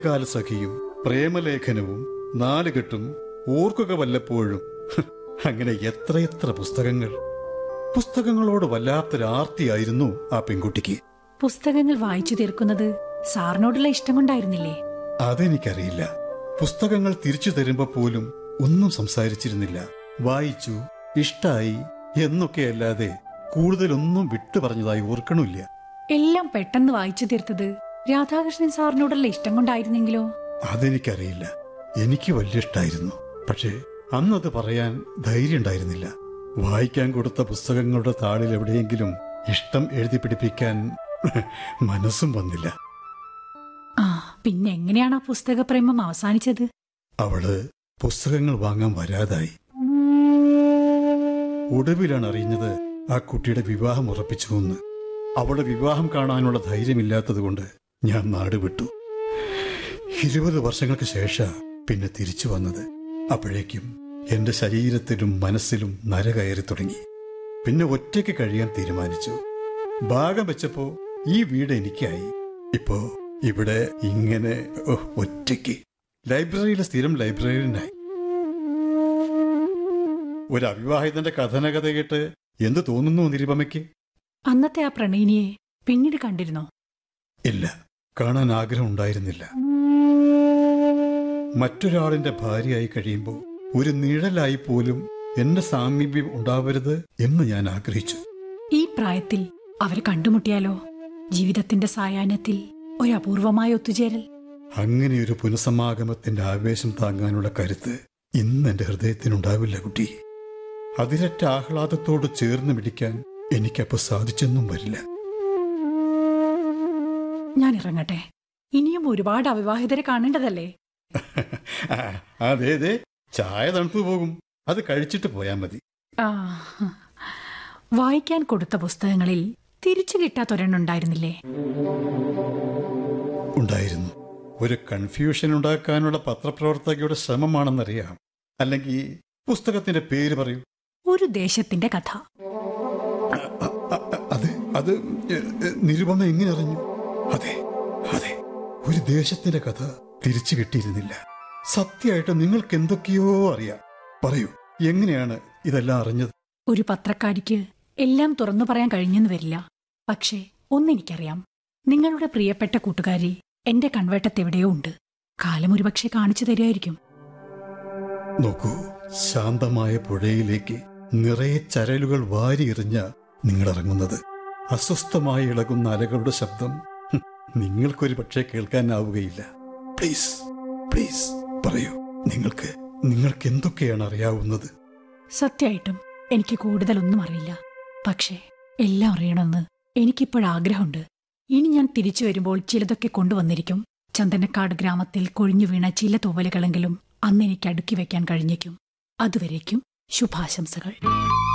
കാലസഖിയും പ്രേമലേഖനവും നാലുകെട്ടും ഓർക്കുക വല്ലപ്പോഴും ഹ്, അങ്ങനെ എത്രയെത്ര പുസ്തകങ്ങൾ പുസ്തകങ്ങളോട് വല്ലാത്തൊരാർത്തിയായിരുന്നു ആ പെൺകുട്ടിക്ക് പുസ്തകങ്ങൾ വായിച്ചു തീർക്കുന്നത് സാറിനോടുള്ള ഇഷ്ടം കൊണ്ടായിരുന്നില്ലേ അതെനിക്കറിയില്ല പുസ്തകങ്ങൾ തിരിച്ചു തരുമ്പോ പോലും ഒന്നും സംസാരിച്ചിരുന്നില്ല വായിച്ചു ഇഷ്ടായി എന്നൊക്കെയല്ലാതെ കൂടുതലൊന്നും വിട്ടു പറഞ്ഞതായി ഓർക്കണില്ല എല്ലാം പെട്ടെന്ന് വായിച്ചു തീർത്തത് രാധാകൃഷ്ണൻ സാറിനോടുള്ള ഇഷ്ടം കൊണ്ടായിരുന്നെങ്കിലോ അതെനിക്കറിയില്ല എനിക്ക് വലിയ ഇഷ്ടായിരുന്നു പക്ഷേ അന്നത് പറയാൻ ധൈര്യം ഉണ്ടായിരുന്നില്ല വായിക്കാൻ കൊടുത്ത പുസ്തകങ്ങളുടെ താളിൽ എവിടെയെങ്കിലും ഇഷ്ടം എഴുതി പിടിപ്പിക്കാൻ മനസ്സും വന്നില്ല ആ പിന്നെ എങ്ങനെയാണ് ആ പുസ്തക പ്രേമം അവസാനിച്ചത് അവള് പുസ്തകങ്ങൾ വാങ്ങാൻ വരാതായി ഒടുവിലാണ് അറിയുന്നത് ആ കുട്ടിയുടെ വിവാഹം ഉറപ്പിച്ചു എന്ന് അവളുടെ വിവാഹം കാണാനുള്ള ധൈര്യമില്ലാത്തതുകൊണ്ട് ഞാൻ നാട് വിട്ടു ഇരുപത് വർഷങ്ങൾക്ക് ശേഷം പിന്നെ തിരിച്ചു വന്നത് അപ്പോഴേക്കും എന്റെ ശരീരത്തിലും മനസ്സിലും നര കയറി തുടങ്ങി പിന്നെ ഒറ്റയ്ക്ക് കഴിയാൻ തീരുമാനിച്ചു ഭാഗം വെച്ചപ്പോ ഈ വീട് എനിക്കായി ഇപ്പോ ഇവിടെ ഇങ്ങനെ ഓ, ഒറ്റയ്ക്ക് ലൈബ്രറിയിലെ സ്ഥിരം ലൈബ്രറിയനായി ഒരു അവിവാഹിതന്റെ കഥനകഥ കേട്ട് എന്ത് തോന്നുന്നു നിരുപമയ്ക്ക് അന്നത്തെ ആ പ്രണയിനിയെ പിന്നീട് കണ്ടിരുന്നോ ഇല്ല കാണാൻ ആഗ്രഹം ഉണ്ടായിരുന്നില്ല മറ്റൊരാളിന്റെ ഭാര്യയായി കഴിയുമ്പോൾ ഒരു നിഴലായി പോലും എന്റെ സാമീപ്യം ഉണ്ടാവരുത് എന്ന് ഞാൻ ആഗ്രഹിച്ചു ഈ പ്രായത്തിൽ അവരെ കണ്ടുമുട്ടിയാലോ ജീവിതത്തിന്റെ സായാഹ്നത്തിൽ ഒരു അപൂർവമായ ഒത്തുചേരൽ അങ്ങനെ ഒരു പുനഃസമാഗമത്തിന്റെ ആവേശം താങ്ങാനുള്ള കരുത്ത് ഇന്ന് എന്റെ ഹൃദയത്തിനുണ്ടാവില്ല കുട്ടി അതിരറ്റ ആഹ്ലാദത്തോട് ചേർന്ന് പിടിക്കാൻ എനിക്കപ്പോ സാധിച്ചെന്നും വരില്ല ഞാൻ ഇറങ്ങട്ടെ ഇനിയും ഒരുപാട് അവിവാഹിതരെ കാണേണ്ടതല്ലേ ആ, അതെ അതെ ചായ തണുത്തു പോകും അത് കഴിച്ചിട്ട് പോയാൽ മതി ആ വായിക്കാൻ കൊടുത്ത പുസ്തകങ്ങളിൽ തിരിച്ചു കിട്ടാത്തൊരെണ്ണുണ്ടായിരുന്നില്ലേ ഉണ്ടായിരുന്നു ഒരു കൺഫ്യൂഷൻ ഉണ്ടാക്കാനുള്ള പത്രപ്രവർത്തകയുടെ ശ്രമമാണെന്നറിയാം അല്ലെങ്കിൽ പുസ്തകത്തിന്റെ പേര് പറയൂ ഒരു ദേശത്തിന്റെ കഥ അ- അ- അത് അത് എ, എ, നിരുപമ എങ്ങനെ അറിഞ്ഞു അതെ അതെ ഒരു ദേശത്തിന്റെ കഥ തിരിച്ചു കിട്ടിയിരുന്നില്ല സത്യമായിട്ട് നിങ്ങൾക്ക് എന്തൊക്കെയോ അറിയാം പറയൂ എങ്ങനെയാണ് ഇതെല്ലാം അറിഞ്ഞത് ഒരു പത്രക്കാരിക്ക് എല്ലാം തുറന്നു പറയാൻ കഴിഞ്ഞെന്ന് വരില്ല പക്ഷേ ഒന്നെനിക്കറിയാം നിങ്ങളുടെ പ്രിയപ്പെട്ട കൂട്ടുകാരി എന്റെ കൺവേട്ടത്ത് എവിടെയോ ഉണ്ട് കാലം ഒരുപക്ഷെ കാണിച്ചു തരുമായിരിക്കും നോക്കൂ ശാന്തമായ പുഴയിലേക്ക് നിറയെ ചരലുകൾ വാരിയെറിഞ്ഞ നിങ്ങൾ ഇറങ്ങുന്നത് അസ്വസ്ഥമായി ഇളകുന്ന അലകളുടെ ശബ്ദം ഹും, നിങ്ങൾക്കൊരു പക്ഷേ കേൾക്കാനാവുകയില്ല പ്ലീസ് പ്ലീസ് പറയൂ നിങ്ങൾക്ക് നിങ്ങൾക്ക് എന്തൊക്കെയാണ് അറിയാവുന്നത് സത്യമായിട്ടും എനിക്ക് കൂടുതലൊന്നും അറിയില്ല പക്ഷേ എല്ലാം അറിയണമെന്ന് എനിക്കിപ്പോഴാഗ്രഹമുണ്ട് ഇനി ഞാൻ തിരിച്ചു വരുമ്പോൾ ചിലതൊക്കെ കൊണ്ടുവന്നിരിക്കും ചന്ദനക്കാട് ഗ്രാമത്തിൽ കൊഴിഞ്ഞു വീണ ചില തൂവലുകളെങ്കിലും അന്ന് എനിക്ക് അടുക്കി വെക്കാൻ കഴിഞ്ഞേക്കും അതുവരേക്കും ശുഭാശംസകൾ